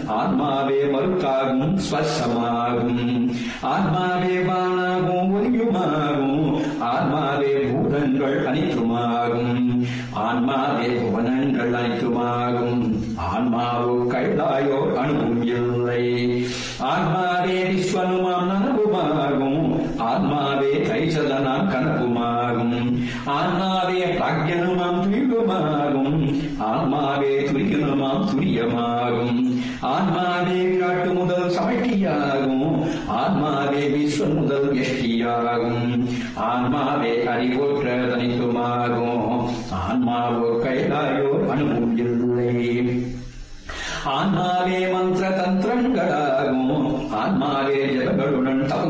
ஆன்மாவே மறுக்காகும் ஸ்வசமாகும் ஆன்மாவே வானாகும் ஒலியுமாகும் ஆன்மாவே பூதங்கள் அனைத்துமாகும் ஆன்மாவே புவனங்கள் அனைத்துமாகும் ஆன்மாவோ கைலாயோ அணுவும் இல்லை ஆன்மாவே விஸ்வனுமாம் நனவுமாகும் ஆன்மாவே தைசதனாம் கனவுமாகும் ஆன்மாவே பிராக்யனுமாம் துயுகமாகும் ஆன்மாவே துரியனுமாம் துரியமாகும் ஆன்மாவே விராட்டு முதல் சமட்டியாகும் ஆன்மாவே விஸ்வன் முதல் எஷ்டியாகும் ஆன்மாவே அறிவோற்ற தனித்துமாகும் ஆன்மாவோ கைலாயோ அணுவும் இல்லை ஆன்மாவே மந்திர தந்திரங்களாகும் ஆன்மாவே ஜபங்களுடன் தவம்